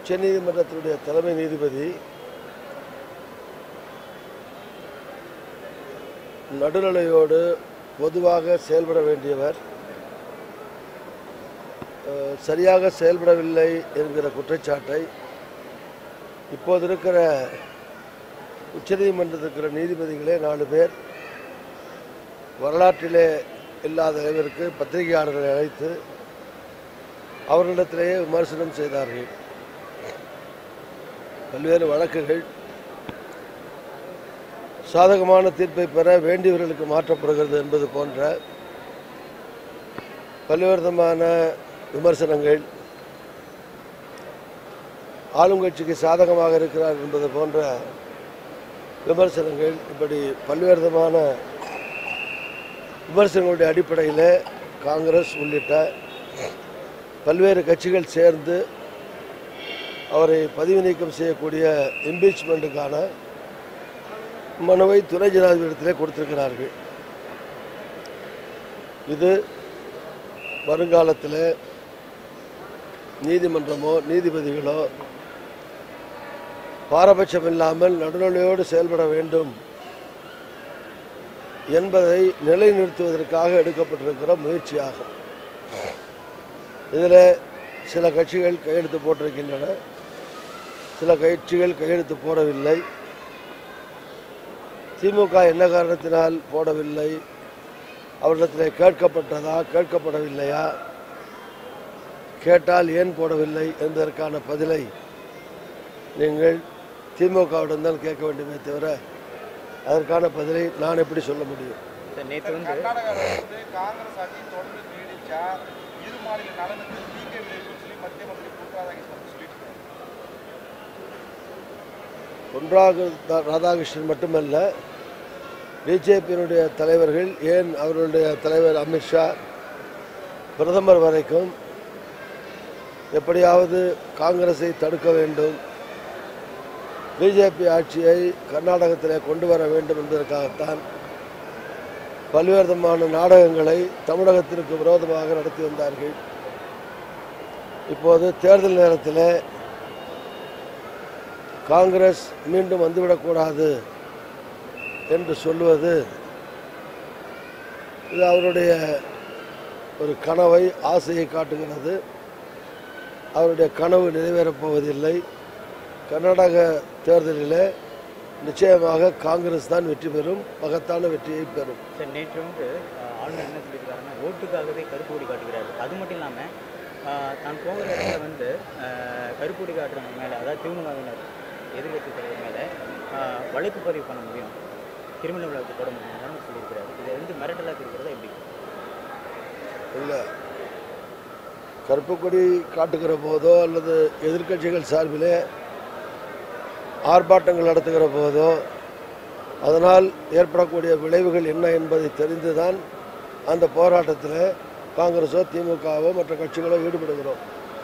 உச்சநீதிமன்றத்தினுடைய தலைமை நீதிபதி நடுநிலையோடு பொதுவாக செயல்பட வேண்டியவர் அஹ், சரியாக செயல்படவில்லை என்கிற குற்றச்சாட்டை இப்போது இருக்கிற உச்சநீதிமன்றத்தில் இருக்கிற நீதிபதிகளே நாலு பேர் வரலாற்றிலே இல்லாத அளவிற்கு பத்திரிகையாளர்களை அழைத்து அவர்களிடத்திலேயே விமர்சனம் செய்தார்கள் பல்வேறு வழக்குகள் சாதகமான தீர்ப்பை பெற வேண்டியவர்களுக்கு மாற்றப்படுகிறது என்பது போன்ற பல்வேறு விதமான விமர்சனங்கள் ஆளுங்கட்சிக்கு சாதகமாக இருக்கிறார் என்பது போன்ற விமர்சனங்கள் இப்படி பல்வேறு விதமான விமர்சனங்களுடைய அடிப்படையில் காங்கிரஸ் உள்ளிட்ட பல்வேறு கட்சிகள் சேர்ந்து அவரை பதவி நீக்கம் செய்யக்கூடிய இம்பீச்மெண்ட்டுக்கான மனுவை துணை ஜனாதிபதியிடத்திலே கொடுத்திருக்கிறார்கள் இது வருங்காலத்தில் நீதிமன்றமோ நீதிபதிகளோ பாரபட்சம் இல்லாமல் நடுநிலையோடு செயல்பட வேண்டும் என்பதை நிலைநிறுத்துவதற்காக எடுக்கப்பட்டிருக்கிற முயற்சியாகும் இதில் சில கட்சிகள் கையெழுத்து போட்டிருக்கின்றன சில கட்சிகள் கையெழுத்து போடவில்லை திமுக என்ன காரணத்தினால் போடவில்லை அவரிடத்தில் கேட்கப்பட்டதா கேட்கப்படவில்லையா கேட்டால் ஏன் போடவில்லை என்பதற்கான பதிலை நீங்கள் திமுகவிடம் தான் கேட்க வேண்டுமே தவிர அதற்கான பதிலை நான் எப்படி சொல்ல முடியும் சார் நேற்று வந்து கர்நாடகாவில் வந்து காங்கிரஸ் ஆட்சி தொடர்ந்து நீடிச்சா இரு மாநில நலனுக்கு தீங்கு விளைவிக்கும் சொல்லி மத்திய மந்திரி பொன் ராதாகிருஷ்ணன் சொல்லிட்டு பொன்ராக ராதாகிருஷ்ணன் மட்டுமல்ல பிஜேபியினுடைய தலைவர்கள் ஏன் அவர்களுடைய தலைவர் அமித்ஷா பிரதமர் வரைக்கும் எப்படியாவது காங்கிரஸை தடுக்க வேண்டும் பிஜேபி ஆட்சியை கர்நாடகத்திலே கொண்டு வர வேண்டும் என்பதற்காகத்தான் பல்வேறு விதமான நாடகங்களை தமிழகத்திற்கு விரோதமாக நடத்தி வந்தார்கள் இப்போது தேர்தல் நேரத்தில் காங்கிரஸ் மீண்டும் வந்துவிடக்கூடாது என்று சொல்லுவது இது அவருடைய ஒரு கனவை ஆசையை காட்டுகிறது அவருடைய கனவு நிறைவேறப் போவதில்லை கர்நாடக தேர்தலில் நிச்சயமாக காங்கிரஸ் தான் வெற்றி பெறும் மகத்தான வெற்றியை பெறும் சார் நேற்று வந்து அஹ், ஆளுநர் என்ன சொல்லியிருக்காருன்னா ஓட்டுக்காகவே கருப்பு கொடி காட்டுகிறாரு அது மட்டும் இல்லாமல் தான் போகிற இடத்துல வந்து அஹ், கருப்பு கொடி காட்டுறவங்க மேலே அதாவது திமுகவினர் எதிர்கட்சி தலைவர் மேலே அஹ், வழக்கு பதிவு பண்ண முடியும் கிரிமினல் வழக்கு போட முடியும் சொல்லியிருக்கிறாரு இதை வந்து மிரட்டலாக இருக்கிறதா எப்படி இல்லை கருப்பு கொடி காட்டுகிற போதோ அல்லது எதிர்க்கட்சிகள் சார்பிலே ஆர்ப்பாட்டங்கள் நடத்துகிற போதோ அதனால் ஏற்படக்கூடிய விளைவுகள் என்ன என்பதை தெரிந்துதான் அந்த போராட்டத்தில் காங்கிரஸோ திமுகவோ மற்ற கட்சிகளோ ஈடுபடுகிறோம்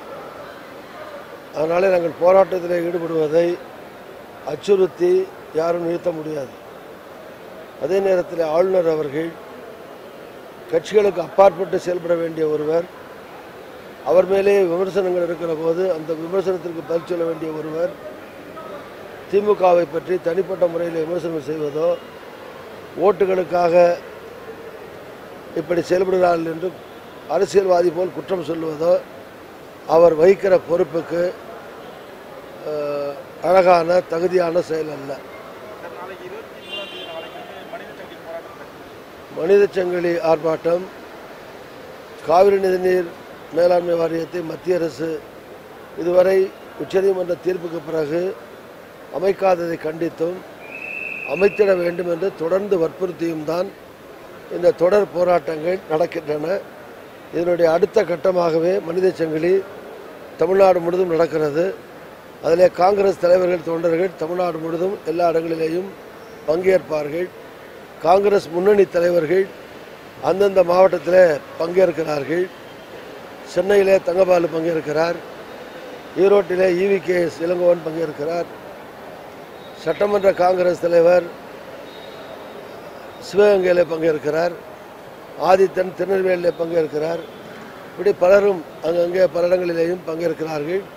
அதனாலே நாங்கள் போராட்டத்தில் ஈடுபடுவதை அச்சுறுத்தி யாரும் நிறுத்த முடியாது அதே நேரத்தில் ஆளுநர் அவர்கள் கட்சிகளுக்கு அப்பாற்பட்டு செயல்பட வேண்டிய ஒருவர் அவர் மேலே விமர்சனங்கள் இருக்கிற போது அந்த விமர்சனத்திற்கு பதில் சொல்ல வேண்டிய ஒருவர் திமுகவை பற்றி தனிப்பட்ட முறையில் விமர்சனம் செய்வதோ ஓட்டுகளுக்காக இப்படி செயல்படுகிறார்கள் என்று அரசியல்வாதி போல் குற்றம் சொல்லுவதோ அவர் வகிக்கிற பொறுப்புக்கு அஹ், அழகான தகுதியான செயல் அல்ல சார் நாளைக்கு இருபத்தி மூணாம் தேதி நாளைக்கு வந்து மனித சங்கிலி போராட்டம் நடக்குது. மனித சங்கிலி ஆர்ப்பாட்டம் காவிரி நதிநீர் மேலாண்மை வாரியத்தை மத்திய அரசு இதுவரை உச்சநீதிமன்ற தீர்ப்புக்கு பிறகு அமைக்காததை கண்டித்தும் அமைத்திட வேண்டும் என்று தொடர்ந்து வற்புறுத்தியும் தான் இந்த தொடர் போராட்டங்கள் நடக்கின்றன இதனுடைய அடுத்த கட்டமாகவே மனித சங்கிலி தமிழ்நாடு முழுதும் நடக்கிறது அதிலே காங்கிரஸ் தலைவர்கள் தொண்டர்கள் தமிழ்நாடு முழுதும் எல்லா இடங்களிலேயும் பங்கேற்பார்கள் காங்கிரஸ் முன்னணி தலைவர்கள் அந்தந்த மாவட்டத்தில் பங்கேற்கிறார்கள் சென்னையிலே தங்கபாலு பங்கேற்கிறார் ஈரோட்டிலே ஈவி கே எஸ் இளங்கோவன் பங்கேற்கிறார் சட்டமன்ற காங்கிரஸ் தலைவர் சிவகங்கையில் பங்கேற்கிறார் ஆதித்தன் திருநெல்வேலியில் பங்கேற்கிறார் இப்படி பலரும் அங்கங்கே பல இடங்களிலேயும் பங்கேற்கிறார்கள்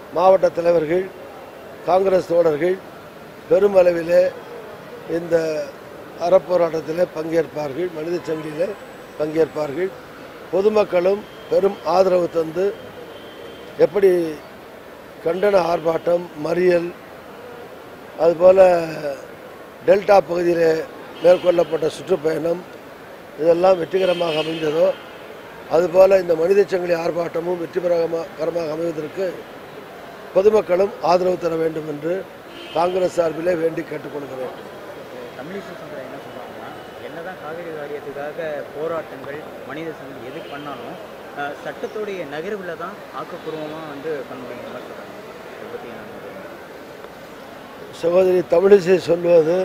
மாவட்ட தலைவர்கள் காங்கிரஸ் தோழர்கள் பெருமளவிலே இந்த அறப்போராட்டத்தில் பங்கேற்பார்கள் மனித சங்கிலியில் பங்கேற்பார்கள் பொதுமக்களும் பெரும் ஆதரவு தந்து எப்படி கண்டன ஆர்ப்பாட்டம் மறியல் அதுபோல் டெல்டா பகுதியில் மேற்கொள்ளப்பட்ட சுற்றுப்பயணம் இதெல்லாம் வெற்றிகரமாக அமைந்ததோ அதுபோல் இந்த மனித சங்கிலி ஆர்ப்பாட்டமும் வெற்றிகரமாக அமைவதற்கு பொதுமக்களும் ஆதரவு தர வேண்டும் என்று காங்கிரஸ் சார்பிலே வேண்டி கேட்டுக்கொள்கிறேன் தமிழிசை சமுதாயம் என்ன சொல்றாங்கன்னா என்னதான் காவிரி வாரியத்துக்காக போராட்டங்கள் மனித சங்கம் எது பண்ணாலும் அஹ், சட்டத்துடைய நகர்வில் தான் ஆக்கப்பூர்வமாக வந்து பண்ண முடியுங்கிற மாதிரி சொல்றாங்க இதை பற்றி என்ன நினைக்கிறீங்க? சகோதரி தமிழிசை சொல்வது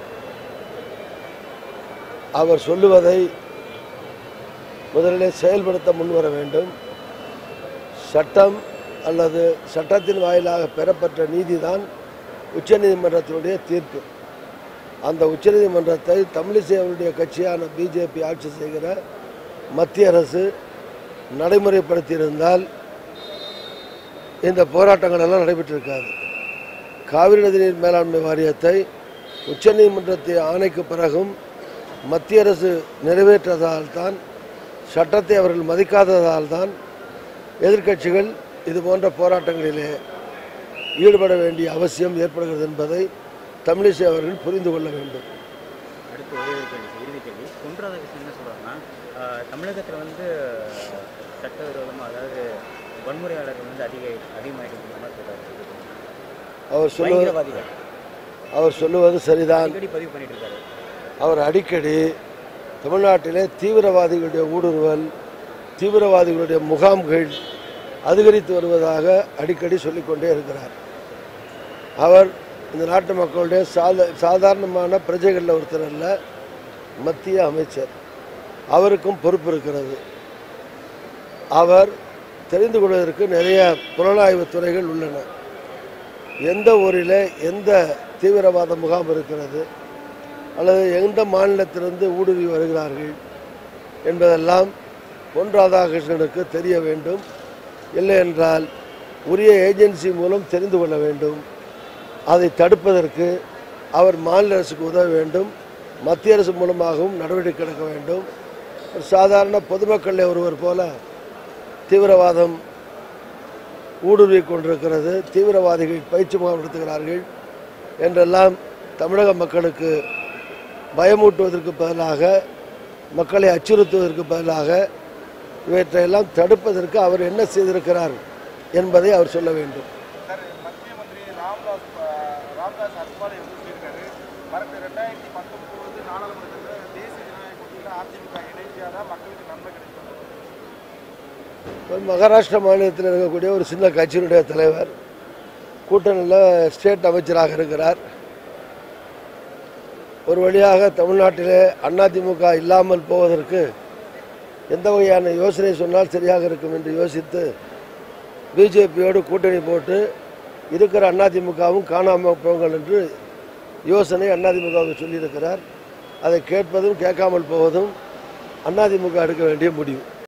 அவர் சொல்லுவதை முதலிலே செயல்படுத்த முன்வர வேண்டும் சட்டம் அல்லது சட்டத்தின் வாயிலாக பெறப்பட்ட நீதிதான் உச்சநீதிமன்றத்தினுடைய தீர்ப்பு அந்த உச்சநீதிமன்றத்தை தமிழிசை அவருடைய கட்சியான பிஜேபி ஆட்சி செய்கிற மத்திய அரசு நடைமுறைப்படுத்தியிருந்தால் இந்த போராட்டங்கள் எல்லாம் நடைபெற்றிருக்காது காவிரி நதிநீர் மேலாண்மை வாரியத்தை உச்சநீதிமன்றத்தின் ஆணைக்கு பிறகும் மத்திய அரசு நிறைவேற்றதால் தான் சட்டத்தை அவர்கள் மதிக்காததால் தான் எதிர்க்கட்சிகள் இது போன்ற போராட்டங்களிலே ஈடுபட வேண்டிய அவசியம் ஏற்படுகிறது என்பதை தமிழிசை அவர்கள் புரிந்து கொள்ள வேண்டும் அடுத்து ஒரே ஒரு கேள்வி இறுதி கேள்வி பொன் ராதாகிருஷ்ணன் என்ன சொல்றாருன்னா அஹ், தமிழகத்துல வந்து சட்டவிரோதமாக அதாவது வன்முறையாளர்கள் வந்து அதிக அதிகமாகிட்டு மாதிரி சொல்றாரு அவர் சொல்லுவது பயங்கரவாதிகள் அவர் சொல்லுவது சரிதான் அடிக்கடி பதிவு பண்ணிட்டு இருக்காரு அவர் அடிக்கடி தமிழ்நாட்டிலே தீவிரவாதிகளுடைய ஊடுருவல் தீவிரவாதிகளுடைய முகாம்கள் அதிகரித்து வருவதாக அடிக்கடி சொல்லிக்கொண்டே இருக்கிறார் அவர் இந்த நாட்டு மக்களுடைய சாத சாதாரணமான பிரஜைகளில் ஒருத்தர் அல்ல மத்திய அமைச்சர் அவருக்கும் பொறுப்பு இருக்கிறது அவர் தெரிந்து கொள்வதற்கு நிறைய புலனாய்வு துறைகள் உள்ளன எந்த ஊரில் எந்த தீவிரவாத முகாம் இருக்கிறது அல்லது எந்த மாநிலத்திலிருந்து ஊடுருவி வருகிறார்கள் என்பதெல்லாம் பொன் ராதாகிருஷ்ணனுக்கு தெரிய வேண்டும் இல்லை என்றால் உரிய ஏஜென்சி மூலம் தெரிந்து கொள்ள வேண்டும் அதை தடுப்பதற்கு அவர் மாநில அரசுக்கு உதவ வேண்டும் மத்திய அரசு மூலமாகவும் நடவடிக்கை எடுக்க வேண்டும் ஒரு சாதாரண பொதுமக்களில் ஒருவர் போல தீவிரவாதம் ஊடுருவி கொண்டிருக்கிறது தீவிரவாதிகள் பயிற்சி முகாம் நடத்துகிறார்கள் என்றெல்லாம் தமிழக மக்களுக்கு பயமூட்டுவதற்கு பதிலாக மக்களை அச்சுறுத்துவதற்கு பதிலாக இவற்றையெல்லாம் தடுப்பதற்கு அவர் என்ன செய்திருக்கிறார் என்பதை அவர் சொல்ல வேண்டும் சார் மத்திய மந்திரி ராம்தாஸ் அஹ், ராம்தாஸ் அத்வாலே வந்து சொல்லியிருக்காரு வரக்கூடிய ரெண்டாயிரத்தி பத்தொன்பது நாடாளுமன்றத்தில் தேசிய ஜனநாயக கூட்டணியில் அதிமுக இணைஞ்சாதான் மக்களுக்கு நன்மை கிடைக்கும் இப்ப மகாராஷ்டிரா மாநிலத்தில் இருக்கக்கூடிய ஒரு சின்ன கட்சியினுடைய தலைவர் கூட்டணியில் ஸ்டேட் அமைச்சராக இருக்கிறார் ஒரு வழியாக தமிழ்நாட்டிலே அதிமுக இல்லாமல் போவதற்கு எந்த வகையான யோசனை சொன்னால் சரியாக இருக்கும் என்று யோசித்து பிஜேபியோடு கூட்டணி போட்டு இருக்கிற அதிமுகவும் காணாமல் போங்கள் என்று யோசனை அதிமுகவுக்கு சொல்லியிருக்கிறார் அதை கேட்பதும் கேட்காமல் போவதும் அதிமுக எடுக்க வேண்டிய முடிவு